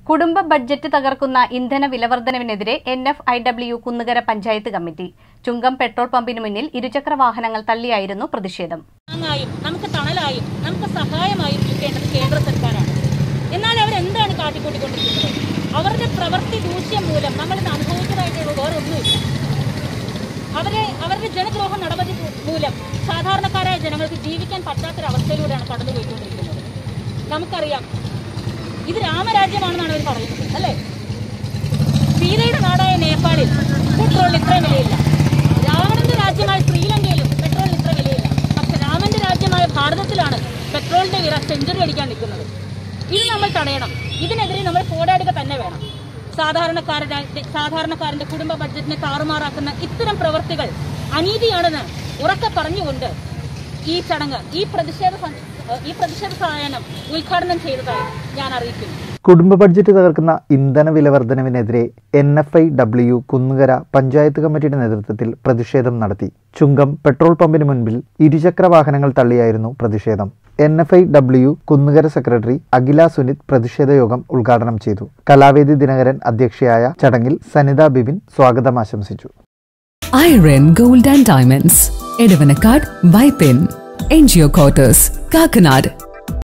കുടുംബ ബഡ്ജറ്റ് തകർക്കുന്ന ഇന്ധന വിലവർദ്ധനവിനെതിരെ N F I W Kunnukara panchayat committee ചുങ്കം പെട്രോൾ പമ്പിന് മുന്നിൽ ഇരുചക്ര വാഹനങ്ങൾ തള്ളിയായിരുന്നു പ്രതിഷേധം താങ്ങായും നമുക്ക് തണലായും നമുക്ക് സഹായമായും നിൽക്കേണ്ടത് കേന്ദ്ര സർക്കാരാണ് എന്നാൽ അവരെന്താണ് കാട്ടിക്കൂട്ടിക്കൊണ്ടിരിക്കുന്നത് അവരുടെ പ്രവൃത്തി ദൂഷ്യം മൂലം നമ്മൾ ഇന്ന് അനുഭവിച്ചതായിട്ടുള്ള വേറൊന്നുമില്ല അവരെ അവരുടെ ജനദ്രോഹ നടപടി മൂലം സാധാരണക്കാരായ ജനങ്ങൾക്ക് ജീവിക്കാൻ പറ്റാത്തൊരവസ്ഥയിലൂടെയാണ് കടന്നു പോയിക്കൊണ്ടിരിക്കുന്നത് നമുക്കറിയാം ഇത് രാമരാജ്യമാണെന്നാണ് അവർ പറയുന്നത് അല്ലേ സീതയുടെ നാടായ നേപ്പാളിൽ പെട്രോളിന് ഇത്രയും വിലയില്ല രാവണന്റെ രാജ്യമായ ശ്രീലങ്കയിലും പെട്രോളിന് ഇത്ര വിലയില്ല പക്ഷെ രാമന്റെ രാജ്യമായ ഭാരതത്തിലാണ് പെട്രോളിന്റെ വില സെഞ്ചുറി അടിക്കാൻ നിൽക്കുന്നത് ഇത് നമ്മൾ തടയണം ഇതിനെതിരെ നമ്മൾ പോരാടുക തന്നെ വേണം സാധാരണക്കാരുടെ സാധാരണക്കാരന്റെ കുടുംബ ബഡ്ജറ്റിനെ താറുമാറാക്കുന്ന ഇത്തരം പ്രവൃത്തികൾ അനീതിയാണെന്ന് ഉറക്കെ പറഞ്ഞുകൊണ്ട് ഈ ചടങ്ങ് ഈ പ്രതിഷേധ സ- ഈ പ്രതിഷേധ സായാഹ്നം ഉദ്ഘാടനം ചെയ്തതായി ഞാൻ അറിയിക്കുന്നു കുടുംബ ബഡ്ജറ്റ് തകർക്കുന്ന ഇന്ധന വില വർധനവിനെതിരെ N F I W Kunnukara panchayat കമ്മിറ്റിയുടെ നേതൃത്വത്തിൽ പ്രതിഷേധം നടത്തി ചുങ്കം പെട്രോൾ പമ്പിന് മുൻപിൽ ഇരുചക്ര വാഹനങ്ങൾ തള്ളിയായിരുന്നു പ്രതിഷേധം N F I W Kunnukara secretary Akhila Sunith പ്രതിഷേധ യോഗം ഉദ്ഘാടനം ചെയ്തു കലാവേദി ദിനകരൻ അധ്യക്ഷയായ ചടങ്ങിൽ സനിത ബിബിൻ സ്വാഗതം ആശംസിച്ചു Iron Gold and Diamonds, Edavanakkad, Vipin, NGO Quarters, Kakanad,